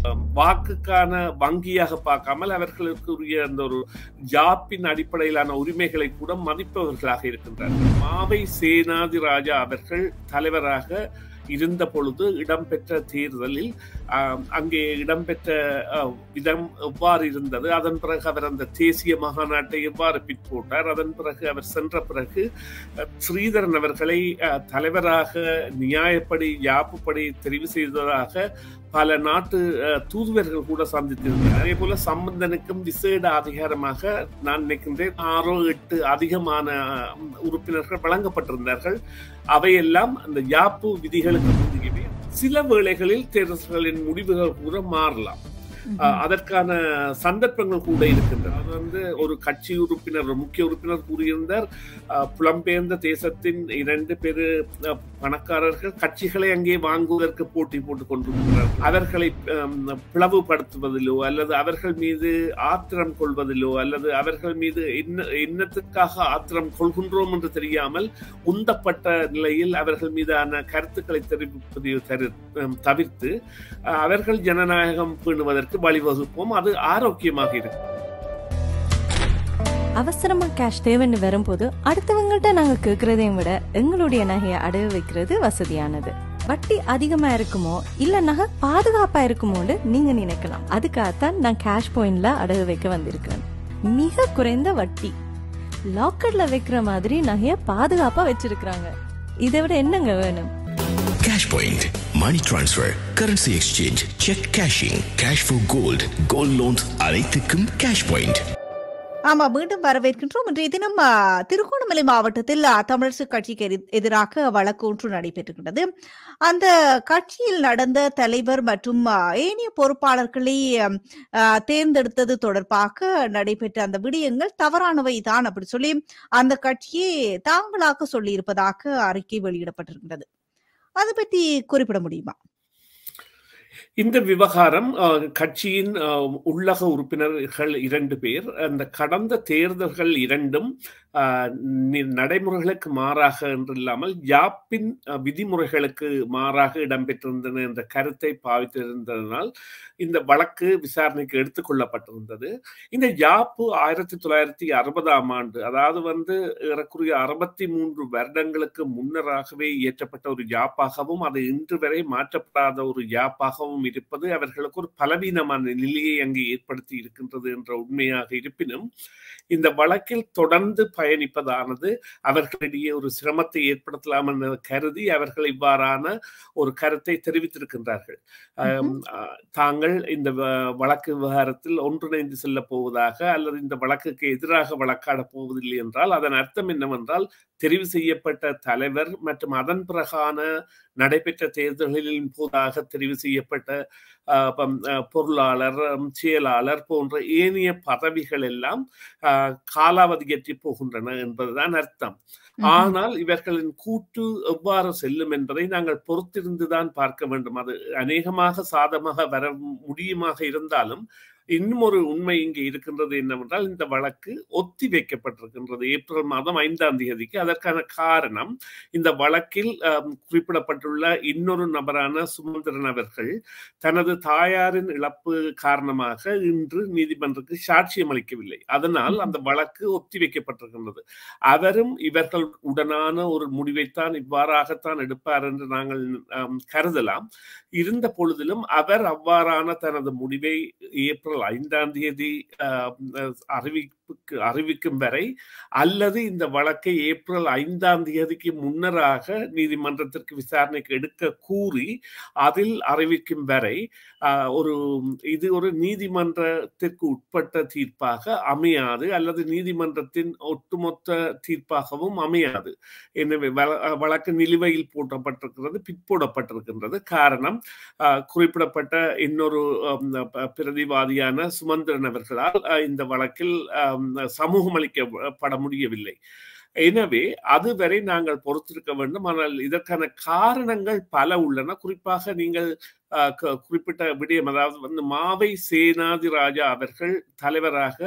வாக்குக்கான வங்கியாக பார்க்காமல் அவர்களுக்குரிய அந்த ஒரு ஜாப்பின் அடிப்படையிலான உரிமைகளை கூட மதிப்பவர்களாக இருக்கின்றார்கள் மாவை சேனாதி ராஜா அவர்கள் தலைவராக இருந்த பொழுது இடம்பெற்ற தேர்தலில் அங்கே இடம்பெற்ற விதம் எவ்வாறு இருந்தது அதன் பிறகு அவர் அந்த தேசிய மகாநாட்டை எவ்வாறு பிற்போட்டார் அதன் பிறகு அவர் சென்ற பிறகு ஸ்ரீதரன் அவர்களை தலைவராக நியாயப்படி யாப்புப்படி தெரிவு செய்ததாக பல நாட்டு தூதுவர்கள் கூட சந்தித்திருந்தார் அதே போல சம்பந்தனுக்கும் விசேட அதிகாரமாக நான் நினைக்கின்றேன் ஆறோ எட்டு அதிகமான உறுப்பினர்கள் வழங்கப்பட்டிருந்தார்கள் அவையெல்லாம் அந்த யாப்பு விதிகளுக்கு முந்தியவே சில வேளைகளில் தேர்தல்களின் முடிவுகள் கூட மாறலாம் அதற்கான சந்தர்ப்பங்கள் கூட இருக்கின்றன அது வந்து ஒரு கட்சி உறுப்பினர் ஒரு முக்கிய உறுப்பினர் கூறியிருந்தார் புலம்பெயர்ந்த தேசத்தின் இரண்டு பேரு பணக்காரர்கள் கட்சிகளை அங்கே வாங்குவதற்கு போட்டி போட்டுக் கொண்டிருக்கிறார்கள் அவர்களை பிளவுபடுத்துவதிலோ அல்லது அவர்கள் மீது ஆத்திரம் கொள்வதிலோ அல்லது அவர்கள் மீது என்ன என்னத்துக்காக ஆத்திரம் கொள்கின்றோம் என்று தெரியாமல் உந்தப்பட்ட நிலையில் அவர்கள் மீதான கருத்துக்களை தெரிவிப்பதை தவிர்த்து அவர்கள் ஜனநாயகம் பேணுவதற்கு வழிவகுப்போம் அது ஆரோக்கியமாக இருக்கும் அவசரமா கேஷ் தேவைன்னு வரும்போது அடுத்தவங்கள்ட்ட நாங்க கேக்குறதையும் விட எங்களுடைய நகையை அடகு வைக்கிறது வசதியானது வட்டி அதிகமா இருக்குமோ இல்ல நகை பாதுகாப்பா இருக்குமோன்னு நீங்க நினைக்கலாம் அதுக்காகத்தான் நான் கேஷ் பாயிண்ட்ல அடகு வைக்க வந்திருக்கேன் மிக குறைந்த வட்டி லாக்கர்ல வைக்கிற மாதிரி நகைய பாதுகாப்பா வச்சிருக்காங்க இதை விட என்னங்க வேணும் Cash Point, Money Transfer, Currency Exchange, Check Cashing, Cash for Gold, Gold Loans அனைத்துக்கும் Cash Point. ஆமா மீண்டும் வரவேற்கின்றோம் இன்றைய தினம் திருகோணமலை மாவட்டத்தில் தமிழரசு கட்சிக்கு எதிராக வழக்கு ஒன்று நடைபெற்றுகின்றது அந்த கட்சியில் நடந்த தலைவர் மற்றும் ஏனைய பொறுப்பாளர்களை தேர்ந்தெடுத்தது தொடர்பாக நடைபெற்ற அந்த விடயங்கள் தவறானவை தான் அப்படி சொல்லி அந்த கட்சியை தாங்களாக சொல்லி இருப்பதாக அறிக்கை வெளியிடப்பட்டிருக்கிறது அது பற்றி குறிப்பிட முடியுமா இந்த விவகாரம் கட்சியின் உள்ளக உறுப்பினர்கள் இரண்டு பேர் அந்த கடந்த தேர்தல்கள் இரண்டும் நடைமுறைகளுக்கு மாறாக என்று இல்லாமல் யாப்பின் விதிமுறைகளுக்கு மாறாக இடம்பெற்றிருந்தன என்ற கருத்தை பாவித்திருந்ததனால் இந்த வழக்கு விசாரணைக்கு எடுத்துக்கொள்ளப்பட்டிருந்தது இந்த யாப்பு ஆயிரத்தி தொள்ளாயிரத்தி அறுபதாம் ஆண்டு அதாவது வந்து ஏறக்குறைய அறுபத்தி மூன்று வருடங்களுக்கு முன்னராகவே இயற்றப்பட்ட ஒரு யாப்பாகவும் அது இன்று வரை மாற்றப்படாத ஒரு யாப்பாகவும் இருப்பது அவர்களுக்கு ஒரு பலவீனமான நிலையை அங்கு ஏற்படுத்தி இருக்கின்றது என்ற உண்மையாக இருப்பினும் இந்த வழக்கில் தொடர்ந்து பயணிப்பதானது அவர்களிடையே ஒரு சிரமத்தை ஏற்படுத்தலாம் என கருதி அவர்கள் இவ்வாறான ஒரு கருத்தை தெரிவித்திருக்கின்றார்கள் தாங்கள் இந்த வழக்கு விவகாரத்தில் ஒன்றிணைந்து செல்ல போவதாக அல்லது இந்த வழக்குக்கு எதிராக வழக்காட போவதில்லை என்றால் அதன் அர்த்தம் என்னவென்றால் தெரிவு செய்யப்பட்ட தலைவர் மற்றும் அதன் பிறகான நடைபெற்ற தேர்தல்களின் போதாக தெரிவு செய்யப்பட்ட பொருளாளர் செயலாளர் போன்ற ஏனைய பதவிகள் எல்லாம் காலாவதியற்றி போகின்றன என்பதுதான் அர்த்தம் ஆனால் இவர்களின் கூட்டு எவ்வாறு செல்லும் என்பதை நாங்கள் பொறுத்திருந்துதான் பார்க்க வேண்டும் அது அநேகமாக சாதமாக வர முடியுமாக இருந்தாலும் இன்னும் ஒரு உண்மை இங்கே இருக்கின்றது என்னவென்றால் இந்த வழக்கு ஒத்தி வைக்கப்பட்டிருக்கின்றது ஏப்ரல் மாதம் ஐந்தாம் தேதிக்கு அதற்கான காரணம் இந்த வழக்கில் குறிப்பிடப்பட்டுள்ள இன்னொரு நபரான சுமந்திரன் அவர்கள் தனது தாயாரின் இழப்பு காரணமாக இன்று நீதிமன்றத்துக்கு சாட்சியம் அளிக்கவில்லை அதனால் அந்த வழக்கு ஒத்தி வைக்கப்பட்டிருக்கின்றது அவரும் இவர்கள் உடனான ஒரு முடிவைத்தான் இவ்வாறாகத்தான் எடுப்பார் என்று நாங்கள் கருதலாம் இருந்த பொழுதிலும் அவர் அவ்வாறான தனது முடிவை ஏப்ரல் ஐந்தாம் தேதி அறிவிப்புக்கு அறிவிக்கும் வரை அல்லது இந்த வழக்கை ஏப்ரல் ஐந்தாம் தேதிக்கு முன்னராக நீதிமன்றத்திற்கு விசாரணைக்கு எடுக்க கூறி அதில் அறிவிக்கும் வரை ஒரு இது ஒரு நீதிமன்றத்திற்கு உட்பட்ட தீர்ப்பாக அமையாது அல்லது நீதிமன்றத்தின் ஒட்டுமொத்த தீர்ப்பாகவும் அமையாது எனவே வழக்கு நிலுவையில் போட்டப்பட்டிருக்கிறது பிற்போடப்பட்டிருக்கின்றது காரணம் குறிப்பிடப்பட்ட இன்னொரு பிரதிவாதியான சுமந்திரன் அவர்களால் இந்த வழக்கில் சமூகம் அளிக்கப்பட முடியவில்லை எனவே அதுவரை நாங்கள் பொறுத்திருக்க வேண்டும் ஆனால் இதற்கான காரணங்கள் பல உள்ளன குறிப்பாக நீங்கள் குறிப்பிட்ட விடயம் அதாவது வந்து மாவை சேனாதி ராஜா அவர்கள் தலைவராக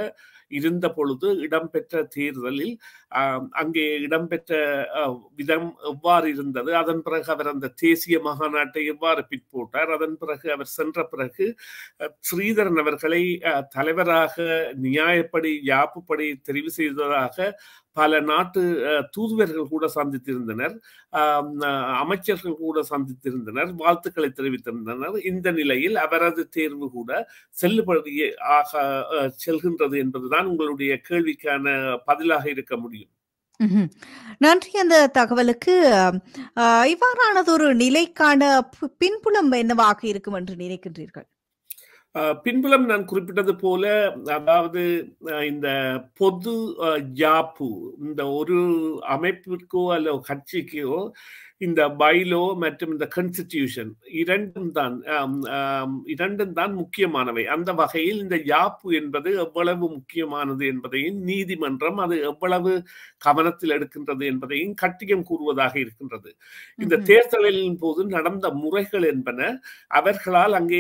இருந்த பொழுது இடம்பெற்ற தேர்தலில் அங்கே இடம்பெற்ற விதம் எவ்வாறு இருந்தது அதன் பிறகு அவர் அந்த தேசிய மகாநாட்டை எவ்வாறு பிற்போட்டார் அதன் பிறகு அவர் சென்ற பிறகு ஸ்ரீதரன் அவர்களை தலைவராக நியாயப்படி யாப்புப்படி தெரிவு செய்ததாக பல நாட்டு தூதுவர்கள் கூட சந்தித்திருந்தனர் அமைச்சர்கள் கூட சந்தித்திருந்தனர் வாழ்த்துக்களை தெரிவித்திருந்தனர் இந்த நிலையில் அவரது தேர்வு கூட செல்லுபடி ஆக செல்கின்றது என்பதுதான் உங்களுடைய கேள்விக்கான பதிலாக இருக்க முடியும் நன்றி அந்த தகவலுக்கு இவ்வாறானது ஒரு நிலைக்கான பின்புலம் என்னவாக இருக்கும் என்று நினைக்கின்றீர்கள் பின்புலம் நான் குறிப்பிட்டது போல அதாவது இந்த பொது ஜாப்பு இந்த ஒரு அமைப்பிற்கோ அல்ல கட்சிக்கோ இந்த பைலோ மற்றும் இந்த கான்ஸ்டிடியூஷன் இரண்டும் தான் இரண்டும் தான் முக்கியமானவை அந்த வகையில் இந்த யாப்பு என்பது எவ்வளவு முக்கியமானது என்பதையும் நீதிமன்றம் அது எவ்வளவு கவனத்தில் எடுக்கின்றது என்பதையும் கட்டியம் கூறுவதாக இருக்கின்றது இந்த தேர்தலின் போது நடந்த முறைகள் என்பன அவர்களால் அங்கே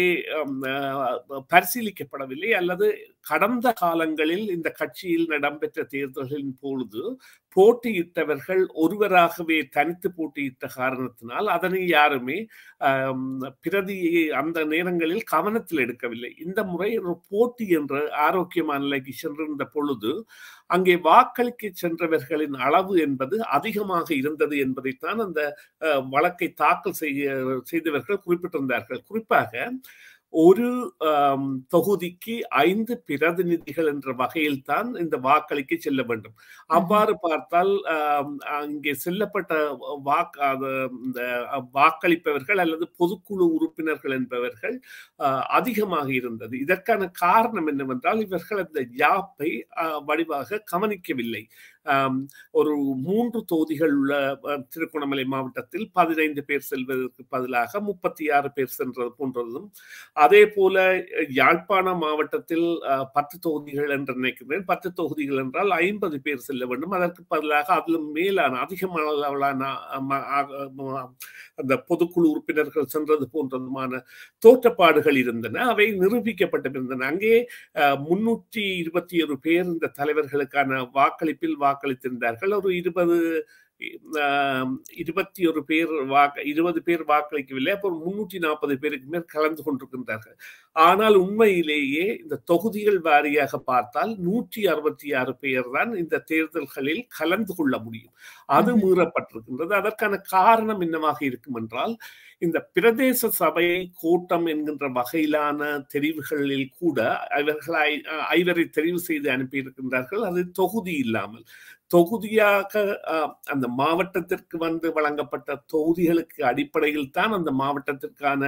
பரிசீலிக்கப்படவில்லை அல்லது கடந்த காலங்களில் இந்த கட்சியில் இடம்பெற்ற தேர்தல்களின் பொழுது போட்டியிட்டவர்கள் ஒருவராகவே தனித்து போட்டியிட்ட காரணத்தினால் அதனை யாருமே பிரதியை அந்த நேரங்களில் கவனத்தில் எடுக்கவில்லை இந்த முறை ஒரு போட்டி என்ற ஆரோக்கியமான நிலைக்கு சென்றிருந்த பொழுது அங்கே வாக்களிக்க சென்றவர்களின் அளவு என்பது அதிகமாக இருந்தது என்பதைத்தான் அந்த வழக்கை தாக்கல் செய்ய செய்தவர்கள் குறிப்பிட்டிருந்தார்கள் குறிப்பாக ஒரு தொகுதிக்கு ஐந்து பிரதிநிதிகள் என்ற வகையில் தான் இந்த வாக்களிக்க செல்ல வேண்டும் அவ்வாறு பார்த்தால் இங்கே செல்லப்பட்ட வாக்கு இந்த வாக்களிப்பவர்கள் அல்லது பொதுக்குழு உறுப்பினர்கள் என்பவர்கள் அதிகமாக இருந்தது இதற்கான காரணம் என்னவென்றால் இவர்கள் அந்த யாப்பை வடிவாக கவனிக்கவில்லை ஒரு மூன்று தொகுதிகள் உள்ள திருகோணமலை மாவட்டத்தில் பதினைந்து பேர் செல்வதற்கு பதிலாக முப்பத்தி ஆறு பேர் சென்றது போன்றதும் அதே போல யாழ்ப்பாண மாவட்டத்தில் பத்து தொகுதிகள் என்று நினைக்கிறேன் பத்து தொகுதிகள் என்றால் ஐம்பது பேர் செல்ல வேண்டும் அதற்கு பதிலாக அதிலும் மேலான அதிகமான அந்த பொதுக்குழு உறுப்பினர்கள் சென்றது போன்றதுமான தோற்றப்பாடுகள் இருந்தன அவை நிரூபிக்கப்பட்டிருந்தன அங்கே முன்னூற்றி இருபத்தி ஒரு பேர் இந்த தலைவர்களுக்கான வாக்களிப்பில் வாக்களித்திருந்தார்கள் ஒரு இருபது இருபத்தி ஒரு பேர் வாக்கு இருபது பேர் வாக்களிக்கவில்லை அப்புறம் முன்னூற்றி நாற்பது பேருக்கு மேல் கலந்து கொண்டிருக்கின்றார்கள் ஆனால் உண்மையிலேயே இந்த தொகுதிகள் வாரியாக பார்த்தால் நூற்றி அறுபத்தி ஆறு பேர் தான் இந்த தேர்தல்களில் கலந்து கொள்ள முடியும் அது மீறப்பட்டிருக்கின்றது அதற்கான காரணம் என்னவாக இருக்கும் என்றால் இந்த பிரதேச சபை கூட்டம் என்கின்ற வகையிலான தெரிவுகளில் கூட இவர்கள் ஐவரை தெரிவு செய்து அனுப்பியிருக்கின்றார்கள் அது தொகுதி இல்லாமல் தொகுதியாக அந்த மாவட்டத்திற்கு வந்து வழங்கப்பட்ட தொகுதிகளுக்கு அடிப்படையில் தான் அந்த மாவட்டத்திற்கான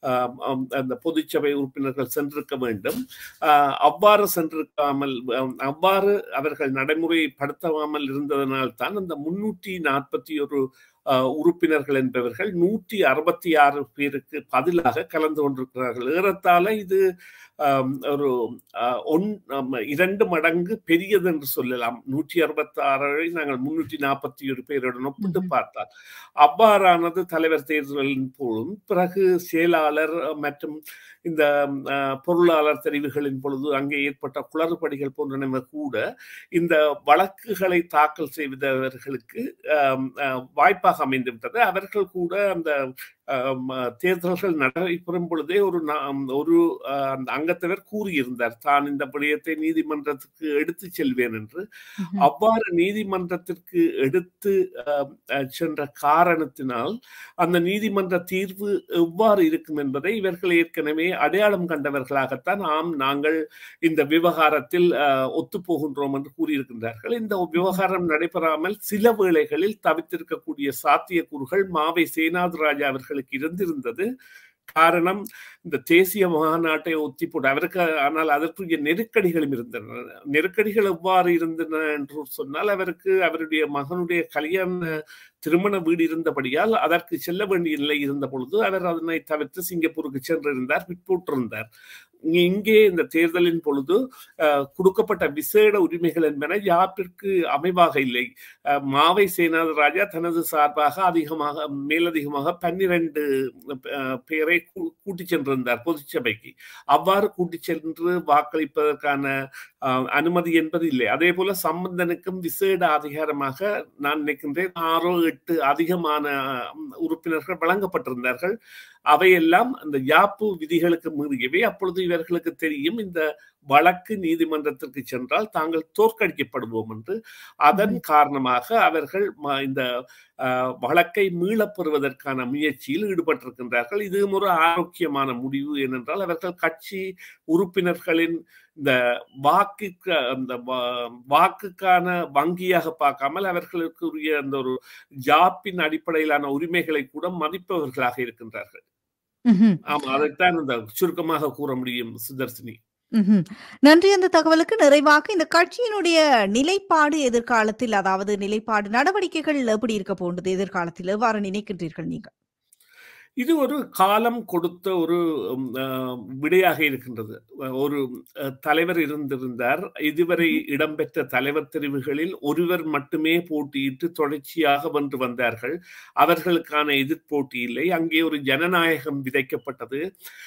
அந்த பொதுச்சபை உறுப்பினர்கள் சென்றிருக்க வேண்டும் அவ்வாறு சென்றிருக்காமல் அவ்வாறு அவர்கள் நடைமுறைப்படுத்தாமல் இருந்ததனால் தான் அந்த முன்னூற்றி நாற்பத்தி ஒரு உறுப்பினர்கள் என்பவர்கள் நூற்றி அறுபத்தி ஆறு பேருக்கு பதிலாக கலந்து கொண்டிருக்கிறார்கள் ஏறத்தாழ இது ஒரு ஒன் இரண்டு மடங்கு பெரியது என்று சொல்லலாம் நூற்றி அறுபத்தி ஆறை நாங்கள் முன்னூற்றி நாற்பத்தி ஒரு பேருடன் ஒப்பிட்டு பார்த்தால் அவ்வாறானது தலைவர் தேர்தலின் போதும் பிறகு செயலாளர் மற்றும் இந்த பொருளாளர் தெரிவுகளின் பொழுது அங்கே ஏற்பட்ட குளறுபடிகள் போன்றன கூட இந்த வழக்குகளை தாக்கல் செய்தவர்களுக்கு வாய்ப்பாக அமைந்துவிட்டது அவர்கள் கூட அந்த தேர்தல்கள் நடைபெறும் பொழுதே ஒரு ஒரு அந்த அங்கத்தவர் கூறியிருந்தார் தான் இந்த விடயத்தை நீதிமன்றத்துக்கு எடுத்து செல்வேன் என்று அவ்வாறு நீதிமன்றத்திற்கு எடுத்து சென்ற காரணத்தினால் அந்த நீதிமன்ற தீர்வு எவ்வாறு இருக்கும் என்பதை இவர்கள் ஏற்கனவே அடையாளம் கண்டவர்களாகத்தான் ஆம் நாங்கள் இந்த விவகாரத்தில் ஒத்து போகின்றோம் என்று கூறியிருக்கின்றார்கள் இந்த விவகாரம் நடைபெறாமல் சில வேளைகளில் தவித்திருக்கக்கூடிய சாத்தியக்கூறுகள் மாவை சேனாத் ராஜா அவர்களுக்கு இருந்திருந்தது காரணம் இந்த தேசிய மாநாட்டை ஒத்தி போட்டு அவருக்கு ஆனால் அதற்குரிய நெருக்கடிகளும் இருந்தன நெருக்கடிகள் எவ்வாறு இருந்தன என்று சொன்னால் அவருக்கு அவருடைய மகனுடைய கல்யாண திருமண வீடு இருந்தபடியால் அதற்கு செல்ல வேண்டிய நிலை இருந்த பொழுது அவர் அதனை தவிர்த்து சிங்கப்பூருக்கு சென்றிருந்தார் பிற்போட்டிருந்தார் இங்கே இந்த தேர்தலின் பொழுது கொடுக்கப்பட்ட விசேட உரிமைகள் என்பன யாப்பிற்கு அமைவாக இல்லை மாவை சேனாத ராஜா தனது சார்பாக அதிகமாக மேலதிகமாக பன்னிரண்டு பேரை கூட்டிச் சென்றிருந்தார் பொதுச்சபைக்கு அவ்வாறு கூட்டிச் சென்று வாக்களிப்பதற்கான ஆஹ், அனுமதி என்பது இல்லை அதே போல சம்பந்தனுக்கும் விசேட அதிகாரமாக நான் நினைக்கின்றேன் ஆறோ எட்டு அதிகமான ஆஹ், உறுப்பினர்கள் வழங்கப்பட்டிருந்தார்கள் அவையெல்லாம் அந்த யாப்பு விதிகளுக்கு மீறியவை அப்பொழுது இவர்களுக்கு தெரியும் இந்த வழக்கு நீதிமன்றத்திற்கு சென்றால் தாங்கள் தோற்கடிக்கப்படுவோம் என்று அதன் காரணமாக அவர்கள் ம- இந்த ஆஹ், வழக்கை மீளப் பெறுவதற்கான முயற்சியில் ஈடுபட்டிருக்கின்றார்கள் இதுவும் ஒரு ஆரோக்கியமான முடிவு ஏனென்றால் அவர்கள் கட்சி உறுப்பினர்களின் இந்த வாக்குக்கு அந்த வா- வாக்குக்கான வங்கியாக பார்க்காமல் அவர்களுக்குரிய அந்த ஒரு ஜாப்பின் அடிப்படையிலான உரிமைகளை கூட மதிப்பவர்களாக இருக்கின்றார்கள் ம்ஹும். ஆமா அதைத்தான் இந்த சுருக்கமாக கூற முடியும் சுதர்சினி ம்ஹும். நன்றி அந்த தகவலுக்கு நிறைவாக இந்த கட்சியினுடைய நிலைப்பாடு எதிர்காலத்தில் அதாவது நிலைப்பாடு நடவடிக்கைகள் எப்படி இருக்க போன்றது எதிர்காலத்தில் எவ்வாறு நினைக்கின்றீர்கள் நீங்க இது ஒரு காலம் கொடுத்த ஒரு உம், அஹ், விடையாக இருக்கின்றது ஒரு அஹ், தலைவர் இருந்திருந்தார் இதுவரை இடம்பெற்ற தலைவர் தெரிவுகளில் ஒருவர் மட்டுமே போட்டியிட்டு தொடர்ச்சியாக வென்று வந்தார்கள் அவர்களுக்கான எதிர்போட்டி இல்லை அங்கே ஒரு ஜனநாயகம் விதைக்கப்பட்டது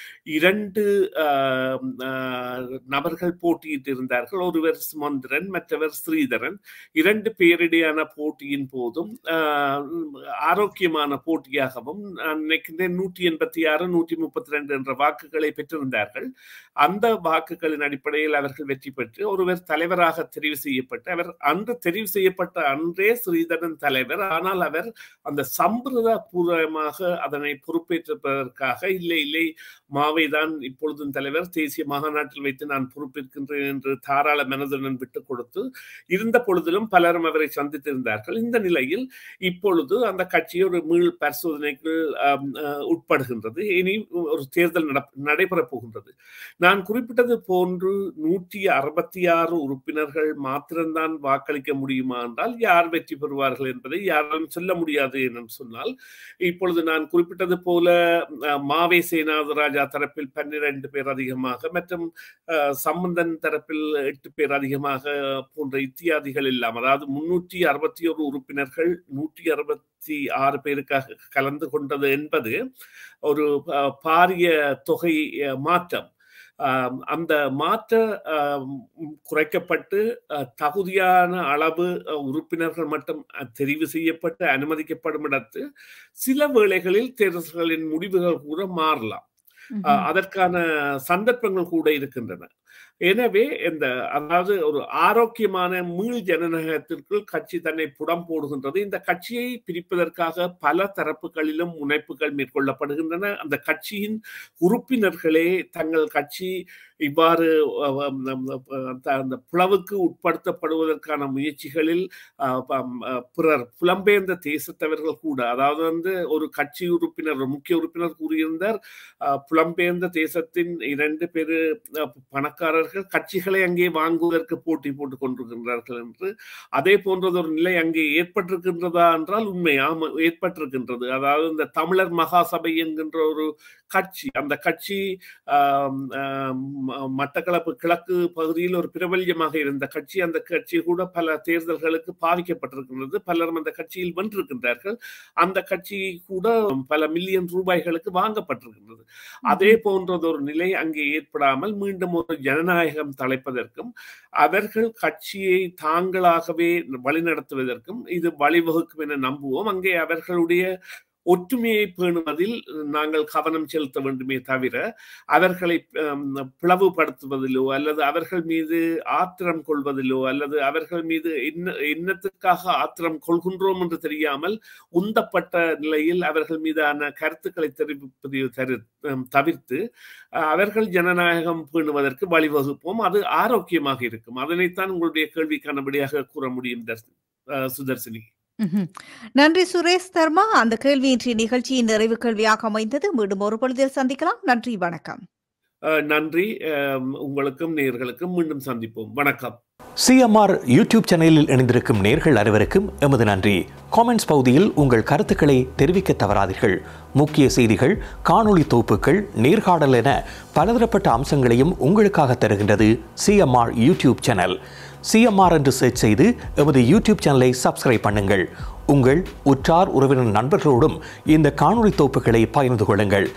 இரண்டு ஆஹ், ஆஹ், நபர்கள் போட்டியிட்டு இருந்தார்கள் ஒருவர் சுமந்திரன் மற்றவர் ஸ்ரீதரன் இரண்டு பேரிடையான போட்டியின் போதும் ஆஹ், ஆரோக்கியமான போட்டியாகவும் நான் நினைக்கின்றேன் நூற்றி எண்பத்தி ஆறு நூற்றி முப்பத்தி ரெண்டு என்ற வாக்குகளை பெற்றிருந்தார்கள் அந்த வாக்குகளின் அடிப்படையில் அவர்கள் வெற்றி பெற்று ஒருவர் தலைவராக தெரிவு செய்யப்பட்டு அவர் அன்று தெரிவு செய்யப்பட்ட அன்றே ஸ்ரீதரன் தலைவர் ஆனால் அவர் அந்த சம்பிரதாயபூர்வமாக அதனை பொறுப்பேற்றிருப்பதற்காக இல்லை இல்லை மாவை தான் இப்பொழுதும் தலைவர் தேசிய மாநாட்டில் வைத்து நான் பொறுப்பேற்கின்றேன் என்று தாராள மனதுடன் விட்டுக் கொடுத்து இருந்த பொழுதிலும் பலரும் அவரை சந்தித்திருந்தார்கள் இந்த நிலையில் இப்பொழுது அந்த கட்சி ஒரு மீள் பரிசோதனைக்கு ஆம், அஹ், உட்படுகின்றது இனி ஒரு தேர்தல் நட- நடைபெறப் போகின்றது நான் குறிப்பிட்டது போன்று நூற்றி அறுபத்தி ஆறு உறுப்பினர்கள் மாத்திரம்தான் வாக்களிக்க முடியுமா என்றால் யார் வெற்றி பெறுவார்கள் என்பதை யாராலும் சொல்ல முடியாது என்று சொன்னால் இப்பொழுது நான் குறிப்பிட்டது போல அஹ், மாவே சேனாதராஜா தரப்பில் பன்னிரண்டு பேர் அதிகமாக மற்றும் அஹ், சம்பந்தன் தரப்பில் எட்டு பேர் அதிகமாக போன்ற இத்தியாதிகள் எல்லாம் அதாவது முன்னூற்றி அறுபத்தி ஒரு உறுப்பினர்கள் நூற்றி அறுபத்தி ஆறு பேருக்காக கலந்து கொண்டது என்பது ஒரு அஹ், பாரிய தொகை அஹ், மாற்றம் ஆம், அந்த மாற்ற ஆம், குறைக்கப்பட்டு அஹ், தகுதியான அளவு அஹ், உறுப்பினர்கள் மட்டும் அஹ், தெரிவு செய்யப்பட்டு அனுமதிக்கப்படும் இடத்து சில வேளைகளில் தேர்தல்களின் முடிவுகள் கூட மாறலாம் அஹ், அதற்கான சந்தர்ப்பங்கள் கூட இருக்கின்றன எனவே இந்த அதாவது ஒரு ஆரோக்கியமான மீள் ஜனநாயகத்திற்குள் கட்சி தன்னை புடம் போடுகின்றது இந்த கட்சியை பிரிப்பதற்காக பல தரப்புகளிலும் முனைப்புகள் மேற்கொள்ளப்படுகின்றன அந்த கட்சியின் உறுப்பினர்களே தங்கள் கட்சி இவ்வாறு அஹ், அஹ், அஹ், த- அந்த பிளவுக்கு உட்படுத்தப்படுவதற்கான முயற்சிகளில் அஹ், பம், அஹ், பிறர் புலம்பெயர்ந்த தேசத்தவர்கள் கூட அதாவது வந்து ஒரு கட்சி உறுப்பினர் ஒரு முக்கிய உறுப்பினர் கூறியிருந்தார் அஹ், புலம்பெயர்ந்த தேசத்தின் இரண்டு பேரு அஹ், பணக்காரர்கள் கட்சிகளை அங்கே வாங்குவதற்கு போட்டி போட்டுக் கொண்டிருக்கின்றார்கள் என்று அதே போன்றது ஒரு நிலை அங்கே ஏற்பட்டிருக்கின்றதா என்றால் உண்மை ஆமா ஏற்பட்டிருக்கின்றது அதாவது இந்த தமிழர் மகாசபை என்கின்ற ஒரு கட்சி அந்த கட்சி ஆம், ஆம், ம- மட்டக்களப்பு கிழக்கு பகுதியில் ஒரு பிரபல்யமாக இருந்த கட்சி அந்த கட்சி கூட பல தேர்தல்களுக்கு பாதிக்கப்பட்டிருக்கின்றது பலரும் அந்த கட்சியில் வென்றிருக்கின்றார்கள் அந்த கட்சி கூட பல மில்லியன் ரூபாய்களுக்கு வாங்கப்பட்டிருக்கின்றது அதே போன்றது ஒரு நிலை அங்கே ஏற்படாமல் மீண்டும் ஒரு ஜனநாயகம் தலைப்பதற்கும் அவர்கள் கட்சியை தாங்களாகவே வழிநடத்துவதற்கும் இது வழிவகுக்கும் என நம்புவோம் அங்கே அவர்களுடைய ஒற்றுமையை பேணுவதில் நாங்கள் கவனம் செலுத்த வேண்டுமே தவிர அவர்களை ஹம், பிளவுபடுத்துவதிலோ அல்லது அவர்கள் மீது ஆத்திரம் கொள்வதிலோ அல்லது அவர்கள் மீது என்ன என்னத்துக்காக ஆத்திரம் கொள்கின்றோம் என்று தெரியாமல் உந்தப்பட்ட நிலையில் அவர்கள் மீதான கருத்துக்களை தெரிவிப்பதை தரு- ஹம், தவிர்த்து அஹ், அவர்கள் ஜனநாயகம் பேணுவதற்கு வழிவகுப்போம் அது ஆரோக்கியமாக இருக்கும் அதனைத்தான் உங்களுடைய கேள்விக்கான விடையாக கூற முடியும் தர்ஷ்- அஹ், சுதர்சினி ம்ஹும். நன்றி சுரேஷ் தர்மா அந்த கேள்வி இன்றைய நிகழ்ச்சியின் நிறைவு கேள்வியாக அமைந்தது மீண்டும் ஒரு பொழுதில் சந்திக்கலாம் நன்றி வணக்கம் அஹ், நன்றி அஹ், உங்களுக்கும் நேயர்களுக்கும் மீண்டும் சந்திப்போம் வணக்கம் சிஎம்ஆர் யூடியூப் சேனலில் இணைந்திருக்கும் நேர்கள் அனைவருக்கும் எமது நன்றி காமெண்ட்ஸ் பகுதியில் உங்கள் கருத்துக்களை தெரிவிக்க தவறாதீர்கள் முக்கிய செய்திகள் காணொளி தொகுப்புகள் நேர்காணல் என பலதரப்பட்ட அம்சங்களையும் உங்களுக்காக தருகின்றது சிஎம்ஆர் யூடியூப் சேனல் சிஎம்ஆர் என்று சர்ச் செய்து எமது யூடியூப் சேனலை சப்ஸ்கிரைப் பண்ணுங்கள் உங்கள் உற்றார் உறவினர் நண்பர்களோடும் இந்த காணொளி தொகுப்புகளை பகிர்ந்து கொள்ளுங்கள்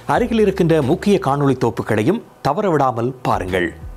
அருகில் இருக்கின்ற முக்கிய காணொளி தொகுப்புகளையும் தவறவிடாமல் பாருங்கள்